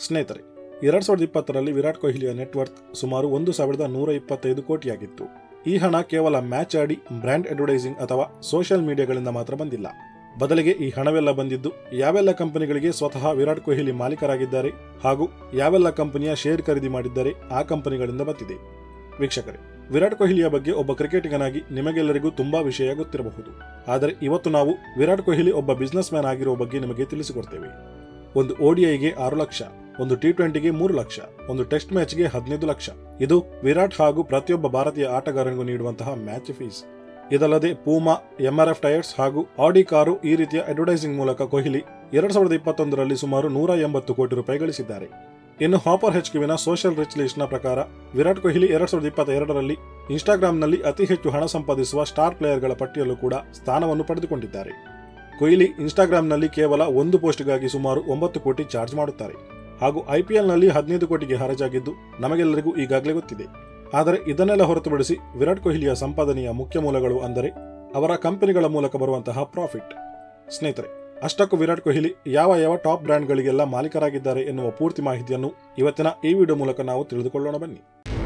ಸ್ನೇಹಿತರೆ ಎರಡ್ ಸಾವಿರದ ಇಪ್ಪತ್ತರಲ್ಲಿ ವಿರಾಟ್ ಕೊಹ್ಲಿಯ ನೆಟ್ವರ್ತ್ ಸುಮಾರು ಒಂದು ಸಾವಿರದ ನೂರ ಇಪ್ಪತ್ತೈದು ಕೋಟಿಯಾಗಿತ್ತು ಈ ಹಣ ಕೇವಲ ಮ್ಯಾಚ್ ಆಡಿ ಬ್ರ್ಯಾಂಡ್ ಅಡ್ವರ್ಟೈಸಿಂಗ್ ಅಥವಾ ಸೋಷಿಯಲ್ ಮೀಡಿಯಾಗಳಿಂದ ಮಾತ್ರ ಬಂದಿಲ್ಲ ಬದಲಿಗೆ ಈ ಹಣವೆಲ್ಲ ಬಂದಿದ್ದು ಯಾವೆಲ್ಲ ಕಂಪನಿಗಳಿಗೆ ಸ್ವತಃ ವಿರಾಟ್ ಕೊಹ್ಲಿ ಮಾಲೀಕರಾಗಿದ್ದಾರೆ ಹಾಗೂ ಯಾವೆಲ್ಲ ಕಂಪನಿಯ ಶೇರ್ ಖರೀದಿ ಮಾಡಿದ್ದಾರೆ ಆ ಕಂಪನಿಗಳಿಂದ ಬಂದಿದೆ ವೀಕ್ಷಕರೇ ವಿರಾಟ್ ಕೊಹ್ಲಿಯ ಬಗ್ಗೆ ಒಬ್ಬ ಕ್ರಿಕೆಟಿಗನಾಗಿ ನಿಮಗೆಲ್ಲರಿಗೂ ತುಂಬಾ ವಿಷಯ ಗೊತ್ತಿರಬಹುದು ಆದರೆ ಇವತ್ತು ನಾವು ವಿರಾಟ್ ಕೊಹ್ಲಿ ಒಬ್ಬ ಬಿಸ್ನೆಸ್ ಮ್ಯಾನ್ ಆಗಿರುವ ಬಗ್ಗೆ ನಿಮಗೆ ತಿಳಿಸಿಕೊಡ್ತೇವೆ ಒಂದು ಓಡಿಐಗೆ ಆರು ಲಕ್ಷ ಒಂದು ಟಿ ಟ್ವೆಂಟಿಗೆ ಮೂರು ಲಕ್ಷ ಒಂದು ಟೆಸ್ಟ್ ಮ್ಯಾಚ್ಗೆ ಹದಿನೈದು ಲಕ್ಷ ಇದು ವಿರಾಟ್ ಹಾಗೂ ಪ್ರತಿಯೊಬ್ಬ ಭಾರತೀಯ ಆಟಗಾರನಿಗೂ ನೀಡುವಂತಹ ಮ್ಯಾಚ್ ಫೀಸ್ ಇದಲ್ಲದೆ ಪೂಮಾ ಎಂಆರ್ಎಫ್ ಟೈರ್ಸ್ ಹಾಗೂ ಆಡಿ ಕಾರು ಈ ರೀತಿಯ ಅಡ್ವರ್ಟೈಸಿಂಗ್ ಮೂಲಕ ಕೊಹ್ಲಿ ಎರಡ್ ಸಾವಿರದ ಇಪ್ಪತ್ತೊಂದರಲ್ಲಿ ಸುಮಾರು ನೂರ ಎಂಬತ್ತು ಕೋಟಿ ರೂಪಾಯಿ ಗಳಿಸಿದ್ದಾರೆ ಇನ್ನು ಹಾಪರ್ ಹೆಚ್ಕ್ಯುವಿನ ಸೋಷಿಯಲ್ ರಿಚ್ ಲಿಸ್ಟ್ನ ಪ್ರಕಾರ ವಿರಾಟ್ ಕೊಹ್ಲಿ ಎರಡ್ ಸಾವಿರದ ಇಪ್ಪತ್ತೆರಡರಲ್ಲಿ ಇನ್ಸ್ಟಾಗ್ರಾಂನಲ್ಲಿ ಅತಿ ಹೆಚ್ಚು ಹಣ ಸಂಪಾದಿಸುವ ಸ್ಟಾರ್ ಪ್ಲೇಯರ್ಗಳ ಪಟ್ಟಿಯಲ್ಲೂ ಕೂಡ ಸ್ಥಾನವನ್ನು ಪಡೆದುಕೊಂಡಿದ್ದಾರೆ ಕೊಹ್ಲಿ ಇನ್ಸ್ಟಾಗ್ರಾಂನಲ್ಲಿ ಕೇವಲ ಒಂದು ಪೋಸ್ಟ್ಗಾಗಿ ಸುಮಾರು ಒಂಬತ್ತು ಕೋಟಿ ಚಾರ್ಜ್ ಮಾಡುತ್ತಾರೆ ಹಾಗೂ ಐಪಿಎಲ್ನಲ್ಲಿ ಹದಿನೈದು ಕೋಟಿಗೆ ಹರಾಜಾಗಿದ್ದು ನಮಗೆಲ್ಲರಿಗೂ ಈಗಾಗಲೇ ಗೊತ್ತಿದೆ ಆದರೆ ಇದನ್ನೆಲ್ಲ ಹೊರತುಪಡಿಸಿ ವಿರಾಟ್ ಕೊಹ್ಲಿಯ ಸಂಪಾದನೆಯ ಮುಖ್ಯ ಮೂಲಗಳು ಅಂದರೆ ಅವರ ಕಂಪನಿಗಳ ಮೂಲಕ ಬರುವಂತಹ ಪ್ರಾಫಿಟ್ ಸ್ನೇಹಿತರೆ ಅಷ್ಟಕ್ಕೂ ವಿರಾಟ್ ಕೊಹ್ಲಿ ಯಾವ ಯಾವ ಟಾಪ್ ಬ್ರ್ಯಾಂಡ್ಗಳಿಗೆಲ್ಲ ಮಾಲೀಕರಾಗಿದ್ದಾರೆ ಎನ್ನುವ ಪೂರ್ತಿ ಮಾಹಿತಿಯನ್ನು ಇವತ್ತಿನ ಈ ವಿಡಿಯೋ ಮೂಲಕ ನಾವು ತಿಳಿದುಕೊಳ್ಳೋಣ ಬನ್ನಿ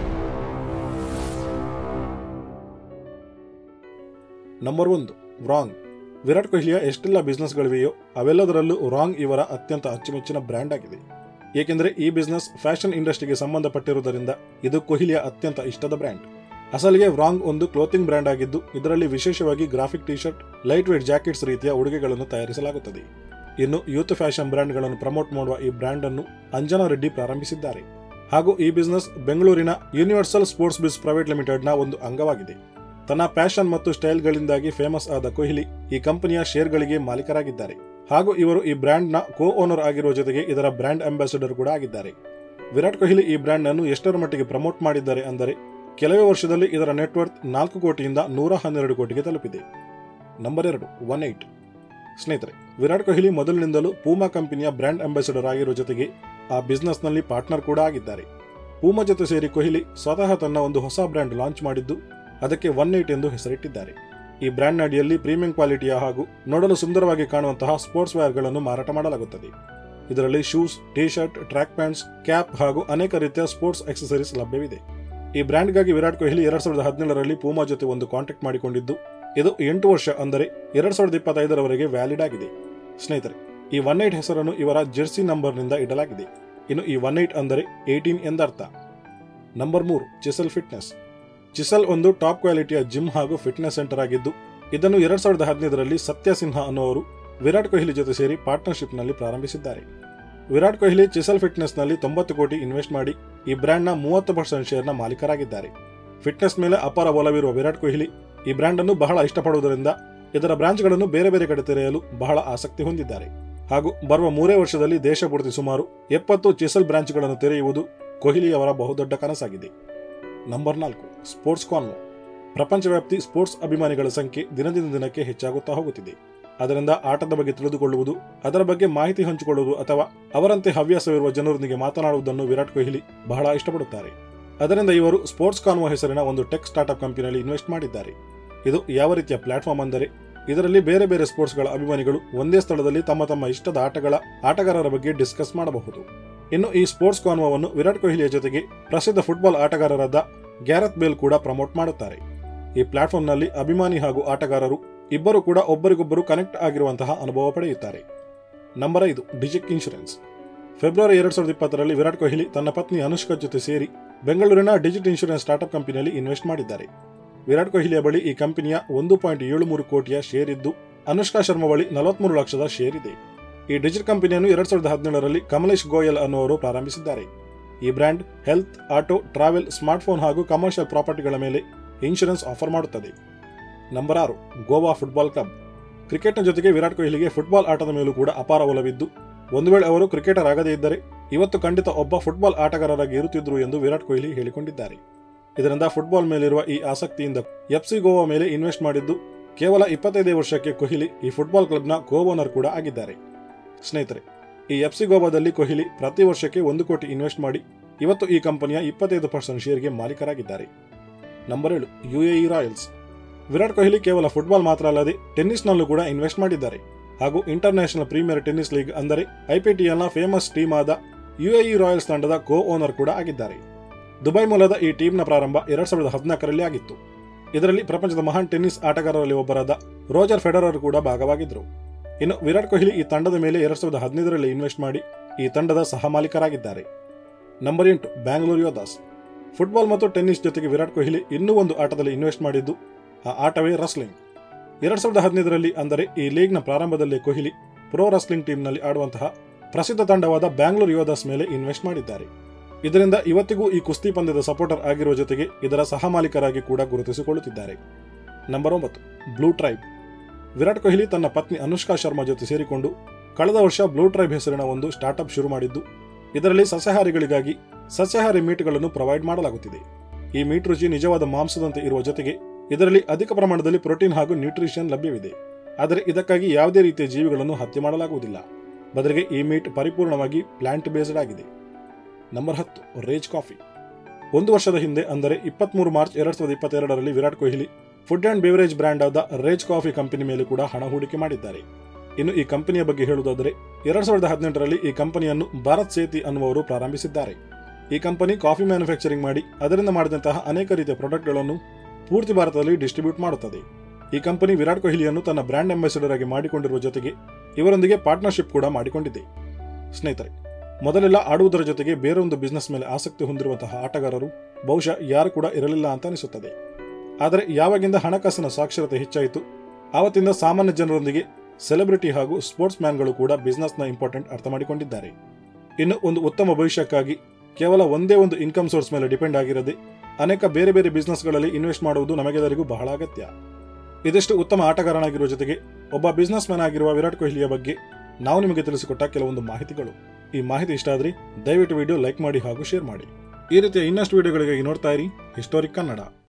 ನಂಬರ್ ಒಂದು ರಾಂಗ್ ವಿರಾಟ್ ಕೊಹ್ಲಿಯ ಎಷ್ಟೆಲ್ಲ ಬಿಸ್ನೆಸ್ಗಳಿವೆಯೋ ಅವೆಲ್ಲದರಲ್ಲೂ ರಾಂಗ್ ಇವರ ಅತ್ಯಂತ ಅಚ್ಚುಮೆಚ್ಚಿನ ಬ್ರ್ಯಾಂಡ್ ಆಗಿದೆ ಏಕೆಂದರೆ ಈ ಬಿಸ್ನೆಸ್ ಫ್ಯಾಷನ್ ಇಂಡಸ್ಟ್ರಿಗೆ ಸಂಬಂಧಪಟ್ಟಿರುವುದರಿಂದ ಇದು ಕೊಹ್ಲಿಯ ಅತ್ಯಂತ ಇಷ್ಟದ ಬ್ರ್ಯಾಂಡ್ ಅಸಲಿಗೆ ರಾಂಗ್ ಒಂದು ಕ್ಲೋತಿಂಗ್ ಬ್ರ್ಯಾಂಡ್ ಆಗಿದ್ದು ಇದರಲ್ಲಿ ವಿಶೇಷವಾಗಿ graphic T shirt lightweight jackets ರೀತಿಯ ಉಡುಗೆಗಳನ್ನು ತಯಾರಿಸಲಾಗುತ್ತದೆ ಇನ್ನು ಯೂತ್ ಫ್ಯಾಷನ್ ಬ್ರ್ಯಾಂಡ್ಗಳನ್ನು ಪ್ರಮೋಟ್ ಮಾಡುವ ಈ ಬ್ರ್ಯಾಂಡ್ ಅನ್ನು ಅಂಜನಾ ರೆಡ್ಡಿ ಪ್ರಾರಂಭಿಸಿದ್ದಾರೆ ಹಾಗೂ ಈ ಬಿಸ್ನೆಸ್ ಬೆಂಗಳೂರಿನ ಯೂನಿವರ್ಸಲ್ ಸ್ಪೋರ್ಟ್ಸ್ ಬಿಸ್ ಪ್ರೈವೇಟ್ ಲಿಮಿಟೆಡ್ನ ಒಂದು ಅಂಗವಾಗಿದೆ ತನ್ನ ಪ್ಯಾಷನ್ ಮತ್ತು ಸ್ಟೈಲ್ಗಳಿಂದಾಗಿ ಫೇಮಸ್ ಆದ ಕೊಹ್ಲಿ ಈ ಕಂಪನಿಯ ಶೇರ್ಗಳಿಗೆ ಮಾಲೀಕರಾಗಿದ್ದಾರೆ ಹಾಗೂ ಇವರು ಈ ಬ್ರ್ಯಾಂಡ್ನ ಕೋ ಓನರ್ ಆಗಿರುವ ಜೊತೆಗೆ ಇದರ ಬ್ರ್ಯಾಂಡ್ ಅಂಬಾಸಿಡರ್ ಕೂಡ ಆಗಿದ್ದಾರೆ ವಿರಾಟ್ ಕೊಹ್ಲಿ ಈ ಬ್ರ್ಯಾಂಡ್ ಅನ್ನು ಎಷ್ಟರ ಮಟ್ಟಿಗೆ ಪ್ರಮೋಟ್ ಮಾಡಿದ್ದಾರೆ ಅಂದರೆ ಕೆಲವೇ ವರ್ಷದಲ್ಲಿ ಇದರ ನೆಟ್ವರ್ತ್ ನಾಲ್ಕು ಕೋಟಿಯಿಂದ ನೂರ ಹನ್ನೆರಡು ಕೋಟಿಗೆ ತಲುಪಿದೆ ನಂಬರ್ ಎರಡು ಒನ್ ಏಟ್ ಸ್ನೇಹಿತರೆ ವಿರಾಟ್ ಕೊಹ್ಲಿ ಮೊದಲಿನಿಂದಲೂ ಪೂಮಾ ಕಂಪನಿಯ ಬ್ರ್ಯಾಂಡ್ ಅಂಬಾಸಿಡರ್ ಆಗಿರುವ ಜೊತೆಗೆ ಆ ಬಿಸ್ನೆಸ್ನಲ್ಲಿ ಪಾರ್ಟ್ನರ್ ಕೂಡ ಆಗಿದ್ದಾರೆ ಪೂಮಾ ಜೊತೆ ಸೇರಿ ಕೊಹ್ಲಿ ಸ್ವತಃ ತನ್ನ ಒಂದು ಹೊಸ ಬ್ರ್ಯಾಂಡ್ ಲಾಂಚ್ ಮಾಡಿದ್ದು ಅದಕ್ಕೆ ಒನ್ ಏಟ್ ಎಂದು ಹೆಸರಿಟ್ಟಿದ್ದಾರೆ ಈ ಬ್ರ್ಯಾಂಡ್ ಅಡಿಯಲ್ಲಿ ಪ್ರೀಮಿಯಂ ಕ್ವಾಲಿಟಿಯ ಹಾಗೂ ನೋಡಲು ಸುಂದರವಾಗಿ ಕಾಣುವಂತಹ ಸ್ಪೋರ್ಟ್ಸ್ ವೇರ್ಗಳನ್ನು ಮಾರಾಟ ಮಾಡಲಾಗುತ್ತದೆ ಇದರಲ್ಲಿ shoes T shirt track pants cap ಹಾಗೂ ಅನೇಕ ರೀತಿಯ ಸ್ಪೋರ್ಟ್ಸ್ ಎಕ್ಸಸರೀಸ್ ಲಭ್ಯವಿದೆ ಈ ಬ್ರ್ಯಾಂಡ್ಗಾಗಿ ವಿರಾಟ್ ಕೊಹ್ಲಿ ಎರಡ್ ಸಾವಿರದ ಹದಿನೇಳರಲ್ಲಿ ಪೂಮಾ ಜೊತೆ ಒಂದು ಕಾಂಟ್ಯಾಕ್ಟ್ ಮಾಡಿಕೊಂಡಿದ್ದು ಇದು ಎಂಟು ವರ್ಷ ಅಂದರೆ ಎರಡ್ ಸಾವಿರದ ಇಪ್ಪತ್ತೈದರವರೆಗೆ ವ್ಯಾಲಿಡ್ ಆಗಿದೆ ಸ್ನೇಹಿತರೆ ಈ ಒನ್ ಏಟ್ ಹೆಸರನ್ನು ಇವರ ಜೆರ್ಸಿ ನಂಬರ್ನಿಂದ ಇಡಲಾಗಿದೆ ಇನ್ನು ಈ ಒನ್ ಏಟ್ ಅಂದರೆ ಏಟೀನ್ ಎಂದರ್ಥ ನಂಬರ್ ಮೂರು ಚಿಸಲ್ ಫಿಟ್ನೆಸ್ ಚಿಸಲ್ ಒಂದು ಟಾಪ್ ಕ್ವಾಲಿಟಿಯ ಜಿಮ್ ಹಾಗೂ ಫಿಟ್ನೆಸ್ ಸೆಂಟರ್ ಆಗಿದ್ದು ಇದನ್ನು ಎರಡ್ ಸಾವಿರದ ಹದಿನೈದರಲ್ಲಿ ಸತ್ಯ ಸಿನ್ಹಾ ಅನ್ನುವರು ವಿರಾಟ್ ಕೊಹ್ಲಿ ಜೊತೆ ಸೇರಿ ಪಾರ್ಟ್ನರ್ಶಿಪ್ನಲ್ಲಿ ಪ್ರಾರಂಭಿಸಿದ್ದಾರೆ ವಿರಾಟ್ ಕೊಹ್ಲಿ ಚಿಸಲ್ ಫಿಟ್ನೆಸ್ನಲ್ಲಿ ತೊಂಬತ್ತು ಕೋಟಿ ಇನ್ವೆಸ್ಟ್ ಮಾಡಿ ಈ ಬ್ರ್ಯಾಂಡ್ನ ಮೂವತ್ತು ಪರ್ಸೆಂಟ್ ಶೇರ್ನ ಮಾಲೀಕರಾಗಿದ್ದಾರೆ ಫಿಟ್ನೆಸ್ ಮೇಲೆ ಅಪಾರ ಒಲವಿರುವ ವಿರಾಟ್ ಕೊಹ್ಲಿ ಈ ಬ್ರ್ಯಾಂಡ್ ಅನ್ನು ಬಹಳ ಇಷ್ಟಪಡುವುದರಿಂದ ಇದರ ಬ್ರಾಂಚ್ಗಳನ್ನು ಬೇರೆ ಬೇರೆ ಕಡೆ ತೆರೆಯಲು ಬಹಳ ಆಸಕ್ತಿ ಹೊಂದಿದ್ದಾರೆ ಹಾಗೂ ಬರುವ ಮೂರೇ ವರ್ಷದಲ್ಲಿ ದೇಶಪೂರ್ತಿ ಸುಮಾರು ಎಪ್ಪತ್ತು ಚಿಸಲ್ ಬ್ರಾಂಚ್ಗಳನ್ನು ತೆರೆಯುವುದು ಕೊಹ್ಲಿಯವರ ಬಹುದೊಡ್ಡ ಕನಸಾಗಿದೆ ನಂಬರ್ ನಾಲ್ಕು ಸ್ಪೋರ್ಟ್ಸ್ ಕಾನ್ವೋ ಪ್ರಪಂಚವ್ಯಾಪ್ತಿ ಸ್ಪೋರ್ಟ್ಸ್ ಅಭಿಮಾನಿಗಳ ಸಂಖ್ಯೆ ದಿನದಿಂದ ದಿನಕ್ಕೆ ಹೆಚ್ಚಾಗುತ್ತಾ ಹೋಗುತ್ತಿದೆ ಅದರಿಂದ ಆಟದ ಬಗ್ಗೆ ತಿಳಿದುಕೊಳ್ಳುವುದು ಅದರ ಬಗ್ಗೆ ಮಾಹಿತಿ ಹಂಚಿಕೊಳ್ಳುವುದು ಅಥವಾ ಅವರಂತೆ ಹವ್ಯಾಸವಿರುವ ಜನರೊಂದಿಗೆ ಮಾತನಾಡುವುದನ್ನು ವಿರಾಟ್ ಕೊಹ್ಲಿ ಬಹಳ ಇಷ್ಟಪಡುತ್ತಾರೆ ಅದರಿಂದ ಇವರು ಸ್ಪೋರ್ಟ್ಸ್ ಕಾನ್ವೋ ಹೆಸರಿನ ಒಂದು ಟೆಕ್ ಸ್ಟಾರ್ಟ್ಅಪ್ ಕಂಪನಿಯಲ್ಲಿ ಇನ್ವೆಸ್ಟ್ ಮಾಡಿದ್ದಾರೆ ಇದು ಯಾವ ರೀತಿಯ ಪ್ಲಾಟ್ಫಾರ್ಮ್ ಅಂದರೆ ಇದರಲ್ಲಿ ಬೇರೆ ಬೇರೆ ಸ್ಪೋರ್ಟ್ಸ್ಗಳ ಅಭಿಮಾನಿಗಳು ಒಂದೇ ಸ್ಥಳದಲ್ಲಿ ತಮ್ಮ ತಮ್ಮ ಇಷ್ಟದ ಆಟಗಳ ಆಟಗಾರರ ಬಗ್ಗೆ ಡಿಸ್ಕಸ್ ಮಾಡಬಹುದು ಇನ್ನು ಈ ಸ್ಪೋರ್ಟ್ಸ್ ಕಾನ್ವೋವನ್ನು ವಿರಾಟ್ ಕೊಹ್ಲಿಯ ಜೊತೆಗೆ ಪ್ರಸಿದ್ಧ ಫುಟ್ಬಾಲ್ ಆಟಗಾರರಾದ ಗ್ಯಾರತ್ ಬೇಲ್ ಕೂಡ ಪ್ರಮೋಟ್ ಮಾಡುತ್ತಾರೆ ಈ ಪ್ಲಾಟ್ಫಾರ್ಮ್ನಲ್ಲಿ ಅಭಿಮಾನಿ ಹಾಗೂ ಆಟಗಾರರು ಇಬ್ಬರು ಕೂಡ ಒಬ್ಬರಿಗೊಬ್ಬರು ಕನೆಕ್ಟ್ ಆಗಿರುವಂತಹ ಅನುಭವ ಪಡೆಯುತ್ತಾರೆ ನಂಬರ್ ಐದು ಡಿಜಿಕ್ ಇನ್ಶೂರೆನ್ಸ್ ಫೆಬ್ರವರಿ ಎರಡ್ ಸಾವಿರದ ಇಪ್ಪತ್ತರಲ್ಲಿ ವಿರಾಟ್ ಕೊಹ್ಲಿ ತನ್ನ ಪತ್ನಿ ಅನುಷ್ಕಾ ಜೊತೆ ಸೇರಿ ಬೆಂಗಳೂರಿನ ಡಿಜಿಟ್ ಇನ್ಶೂರೆನ್ಸ್ ಸ್ಟಾರ್ಟ್ಅಪ್ ಕಂಪನಿಯಲ್ಲಿ ಇನ್ವೆಸ್ಟ್ ಮಾಡಿದ್ದಾರೆ ವಿರಾಟ್ ಕೊಹ್ಲಿಯ ಬಳಿ ಈ ಕಂಪನಿಯ ಒಂದು ಪಾಯಿಂಟ್ ಏಳು ಮೂರು ಕೋಟಿಯ ಶೇರ್ ಇದ್ದು ಅನುಷ್ಕಾ ಶರ್ಮಾ ಬಳಿ ನಲವತ್ಮೂರು ಲಕ್ಷದ ಶೇರ್ ಇದೆ ಈ ಡಿಜಿಟ್ ಕಂಪನಿಯನ್ನು ಎರಡ್ ಸಾವಿರದ ಹದಿನೇಳರಲ್ಲಿ ಕಮಲೇಶ್ ಗೋಯಲ್ ಅನ್ನುವರು ಪ್ರಾರಂಭಿಸಿದ್ದಾರೆ ಈ brand health auto travel smartphone ಹಾಗೂ ಕಮರ್ಷಿಯಲ್ ಪ್ರಾಪರ್ಟಿಗಳ ಮೇಲೆ ಇನ್ಶೂರೆನ್ಸ್ ಆಫರ್ ಮಾಡುತ್ತದೆ ನಂಬರ್ ಆರು ಗೋವಾ ಫುಟ್ಬಾಲ್ ಕ್ಲಬ್ ಕ್ರಿಕೆಟ್ನ ಜೊತೆಗೆ ವಿರಾಟ್ ಕೊಹ್ಲಿಗೆ ಫುಟ್ಬಾಲ್ ಆಟದ ಮೇಲೂ ಕೂಡ ಅಪಾರ ಒಲವಿದ್ದು ಒಂದು ವೇಳೆ ಅವರು ಕ್ರಿಕೆಟರ್ ಆಗದೇ ಇದ್ದರೆ ಇವತ್ತು ಖಂಡಿತ ಒಬ್ಬ ಫುಟ್ಬಾಲ್ ಆಟಗಾರರಾಗಿ ಇರುತ್ತಿದ್ರು ಎಂದು ವಿರಾಟ್ ಕೊಹ್ಲಿ ಹೇಳಿಕೊಂಡಿದ್ದಾರೆ ಇದರಿಂದ ಫುಟ್ಬಾಲ್ ಮೇಲಿರುವ ಈ ಆಸಕ್ತಿಯಿಂದ ಎಫ್ಸಿ ಗೋವಾ ಮೇಲೆ ಇನ್ವೆಸ್ಟ್ ಮಾಡಿದ್ದು ಕೇವಲ ಇಪ್ಪತ್ತೈದೇ ವರ್ಷಕ್ಕೆ ಕೊಹ್ಲಿ ಈ ಫುಟ್ಬಾಲ್ ಕ್ಲಬ್ನ ಕೋ ಓನರ್ ಕೂಡ ಆಗಿದ್ದಾರೆ ಸ್ನೇಹಿತರೆ ಈ ಎಫ್ಸಿ ಗೋವಾದಲ್ಲಿ ಕೊಹ್ಲಿ ಪ್ರತಿ ವರ್ಷಕ್ಕೆ ಒಂದು ಕೋಟಿ ಇನ್ವೆಸ್ಟ್ ಮಾಡಿ ಇವತ್ತು ಈ ಕಂಪನಿಯ ಇಪ್ಪತ್ತೈದು ಪರ್ಸೆಂಟ್ ಶೇರ್ಗೆ ಮಾಲೀಕರಾಗಿದ್ದಾರೆ ನಂಬರ್ ಏಳು ಯುಎಇ ರಾಯಲ್ಸ್ ವಿರಾಟ್ ಕೊಹ್ಲಿ ಕೇವಲ ಫುಟ್ಬಾಲ್ ಮಾತ್ರ ಅಲ್ಲದೆ ಟೆನ್ನಿಸ್ನಲ್ಲೂ ಕೂಡ ಇನ್ವೆಸ್ಟ್ ಮಾಡಿದ್ದಾರೆ ಹಾಗೂ ಇಂಟರ್ನ್ಯಾಷನಲ್ ಪ್ರೀಮಿಯರ್ ಟೆನ್ನಿಸ್ ಲೀಗ್ ಅಂದರೆ ಐಪಿಟಿಎಲ್ನ ಫೇಮಸ್ ಟೀಮ್ ಆದ ಯುಎಇ ರಾಯಲ್ಸ್ ತಂಡದ ಕೋ ಓನರ್ ಕೂಡ ಆಗಿದ್ದಾರೆ ದುಬೈ ಮೂಲದ ಈ ಟೀಮ್ನ ಪ್ರಾರಂಭ ಎರಡ್ ಸಾವಿರದ ಹದಿನಾಲ್ಕರಲ್ಲಿ ಆಗಿತ್ತು ಇದರಲ್ಲಿ ಪ್ರಪಂಚದ ಮಹಾನ್ ಟೆನ್ನಿಸ್ ಆಟಗಾರರಲ್ಲಿ ಒಬ್ಬರಾದ ರೋಜರ್ ಫೆಡರರ್ ಕೂಡ ಭಾಗವಾಗಿದ್ದರು ಇನ್ನು ವಿರಾಟ್ ಕೊಹ್ಲಿ ಈ ತಂಡದ ಮೇಲೆ ಎರಡ್ ಸಾವಿರದ ಹದಿನೈದರಲ್ಲಿ ಇನ್ವೆಸ್ಟ್ ಮಾಡಿ ಈ ತಂಡದ ಸಹ ಮಾಲೀಕರಾಗಿದ್ದಾರೆ ನಂಬರ್ ಎಂಟು ಬ್ಯಾಂಗ್ಳೂರು ಯೋಧಾಸ್ ಫುಟ್ಬಾಲ್ ಮತ್ತು ಟೆನ್ನಿಸ್ ಜೊತೆಗೆ ವಿರಾಟ್ ಕೊಹ್ಲಿ ಇನ್ನೂ ಒಂದು ಆಟದಲ್ಲಿ ಇನ್ವೆಸ್ಟ್ ಮಾಡಿದ್ದು ಆ ಆಟವೇ ರಸ್ಲಿಂಗ್ ಎರಡ್ ಸಾವಿರದ ಹದಿನೈದರಲ್ಲಿ ಅಂದರೆ ಈ ಲೀಗ್ನ ಪ್ರಾರಂಭದಲ್ಲೇ ಕೊಹ್ಲಿ ಪ್ರೊ ರಸ್ಲಿಂಗ್ ಟೀಮ್ನಲ್ಲಿ ಆಡುವಂತಹ ಪ್ರಸಿದ್ಧ ತಂಡವಾದ ಬ್ಯಾಂಗ್ಳೂರು ಯೋಧಾಸ್ ಮೇಲೆ ಇನ್ವೆಸ್ಟ್ ಮಾಡಿದ್ದಾರೆ ಇದರಿಂದ ಇವತ್ತಿಗೂ ಈ ಕುಸ್ತಿ ಪಂದ್ಯದ ಸಪೋರ್ಟರ್ ಆಗಿರುವ ಜೊತೆಗೆ ಇದರ ಸಹ ಮಾಲೀಕರಾಗಿ ಕೂಡ ಗುರುತಿಸಿಕೊಳ್ಳುತ್ತಿದ್ದಾರೆ ನಂಬರ್ ಒಂಬತ್ತು ಬ್ಲೂ ಟ್ರೈಬ್ ವಿರಾಟ್ ಕೊಹ್ಲಿ ತನ್ನ ಪತ್ನಿ ಅನುಷ್ಕಾ ಶರ್ಮಾ ಜೊತೆ ಸೇರಿಕೊಂಡು ಕಳೆದ ವರ್ಷ ಬ್ಲೂ ಟ್ರೈಬ್ ಹೆಸರಿನ ಒಂದು ಸ್ಟಾರ್ಟ್ಅಪ್ ಶುರು ಮಾಡಿದ್ದು ಇದರಲ್ಲಿ ಸಸ್ಯಾಹಾರಿಗಳಿಗಾಗಿ ಸಸ್ಯಾಹಾರಿ ಮೀಟ್ಗಳನ್ನು ಪ್ರೊವೈಡ್ ಮಾಡಲಾಗುತ್ತಿದೆ ಈ ಮೀಟ್ ರುಚಿ ನಿಜವಾದ ಮಾಂಸದಂತೆ ಇರುವ ಜೊತೆಗೆ ಇದರಲ್ಲಿ ಅಧಿಕ ಪ್ರಮಾಣದಲ್ಲಿ ಪ್ರೋಟೀನ್ ಹಾಗೂ ನ್ಯೂಟ್ರಿಷನ್ ಲಭ್ಯವಿದೆ ಆದರೆ ಇದಕ್ಕಾಗಿ ಯಾವುದೇ ರೀತಿಯ ಜೀವಿಗಳನ್ನು ಹತ್ಯೆ ಮಾಡಲಾಗುವುದಿಲ್ಲ ಬದಲಿಗೆ ಈ ಮೀಟ್ ಪರಿಪೂರ್ಣವಾಗಿ ಪ್ಲಾಂಟ್ ಬೇಸ್ಡ್ ಆಗಿದೆ ನಂಬರ್ ಹತ್ತು ರೇಜ್ ಕಾಫಿ ಒಂದು ವರ್ಷದ ಹಿಂದೆ ಅಂದರೆ ಇಪ್ಪತ್ಮೂರು ಮಾರ್ಚ್ ಎರಡ್ ಸಾವಿರದ ಇಪ್ಪತ್ತೆರಡರಲ್ಲಿ Virat Kohli food and beverage brand ಆದ ರೇಜ್ ಕಾಫಿ ಕಂಪನಿ ಮೇಲೆ ಕೂಡ ಹಣ ಹೂಡಿಕೆ ಮಾಡಿದ್ದಾರೆ ಇನ್ನು ಈ ಕಂಪನಿಯ ಬಗ್ಗೆ ಹೇಳುವುದಾದರೆ ಎರಡ್ ಸಾವಿರದ ಹದಿನೆಂಟರಲ್ಲಿ ಈ ಕಂಪನಿಯನ್ನು ಭಾರತ್ ಸೇತಿ ಅನ್ನುವರು ಪ್ರಾರಂಭಿಸಿದ್ದಾರೆ ಈ ಕಂಪನಿ ಕಾಫಿ ಮ್ಯಾನುಫ್ಯಾಕ್ಚರಿಂಗ್ ಮಾಡಿ ಅದರಿಂದ ಮಾಡಿದಂತಹ ಅನೇಕ ರೀತಿಯ ಪ್ರಾಡಕ್ಟ್ಗಳನ್ನು ಪೂರ್ತಿ ಭಾರತದಲ್ಲಿ ಡಿಸ್ಟ್ರಿಬ್ಯೂಟ್ ಮಾಡುತ್ತದೆ ಈ ಕಂಪನಿ ವಿರಾಟ್ ಕೊಹ್ಲಿಯನ್ನು ತನ್ನ ಬ್ರ್ಯಾಂಡ್ ಅಂಬಾಸಿಡರ್ ಆಗಿ ಮಾಡಿಕೊಂಡಿರುವ ಜೊತೆಗೆ ಇವರೊಂದಿಗೆ ಪಾರ್ಟ್ನರ್ಶಿಪ್ ಕೂಡ ಮಾಡಿಕೊಂಡಿದೆ ಸ್ನೇಹಿತರೆ ಮೊದಲೆಲ್ಲ ಆಡುವುದರ ಜೊತೆಗೆ ಬೇರೊಂದು ಬಿಸ್ನೆಸ್ ಮೇಲೆ ಆಸಕ್ತಿ ಹೊಂದಿರುವಂತಹ ಆಟಗಾರರು ಬಹುಶಃ ಯಾರು ಕೂಡ ಇರಲಿಲ್ಲ ಅಂತ ಅನಿಸುತ್ತದೆ ಆದರೆ ಯಾವಾಗಿಂದ ಹಣಕಾಸಿನ ಸಾಕ್ಷರತೆ ಹೆಚ್ಚಾಯಿತು ಆವತ್ತಿಂದ ಸಾಮಾನ್ಯ ಜನರೊಂದಿಗೆ ಸೆಲೆಬ್ರಿಟಿ ಹಾಗೂ ಸ್ಪೋರ್ಟ್ಸ್ ಮ್ಯಾನ್ಗಳು ಕೂಡ ಬಿಸ್ನೆಸ್ನ ಇಂಪಾರ್ಟೆಂಟ್ ಅರ್ಥ ಮಾಡಿಕೊಂಡಿದ್ದಾರೆ ಇನ್ನು ಒಂದು ಉತ್ತಮ ಭವಿಷ್ಯಕ್ಕಾಗಿ ಕೇವಲ ಒಂದೇ ಒಂದು ಇನ್ಕಮ್ ಸೋರ್ಸ್ ಮೇಲೆ ಡಿಪೆಂಡ್ ಆಗಿರದೆ ಅನೇಕ ಬೇರೆ ಬೇರೆ ಬಿಸ್ನೆಸ್ಗಳಲ್ಲಿ ಇನ್ವೆಸ್ಟ್ ಮಾಡುವುದು ನಮಗೆಲ್ಲರಿಗೂ ಬಹಳ ಅಗತ್ಯ ಇದಿಷ್ಟು ಉತ್ತಮ ಆಟಗಾರನಾಗಿರುವ ಜೊತೆಗೆ ಒಬ್ಬ ಬಿಸ್ನೆಸ್ ಮ್ಯಾನ್ ಆಗಿರುವ ವಿರಾಟ್ ಕೊಹ್ಲಿಯ ಬಗ್ಗೆ ನಾವು ನಿಮಗೆ ತಿಳಿಸಿಕೊಟ್ಟ ಕೆಲವೊಂದು ಮಾಹಿತಿಗಳು ಈ ಮಾಹಿತಿ ಇಷ್ಟ ಆದರೆ ದಯವಿಟ್ಟು ವಿಡಿಯೋ ಲೈಕ್ ಮಾಡಿ ಹಾಗೂ ಶೇರ್ ಮಾಡಿ ಈ ರೀತಿಯ ಇನ್ನಷ್ಟು ವಿಡಿಯೋಗಳಿಗಾಗಿ ನೋಡ್ತಾ ಇರಿ ಹಿಸ್ಟೋರಿಕ್ ಕನ್ನಡ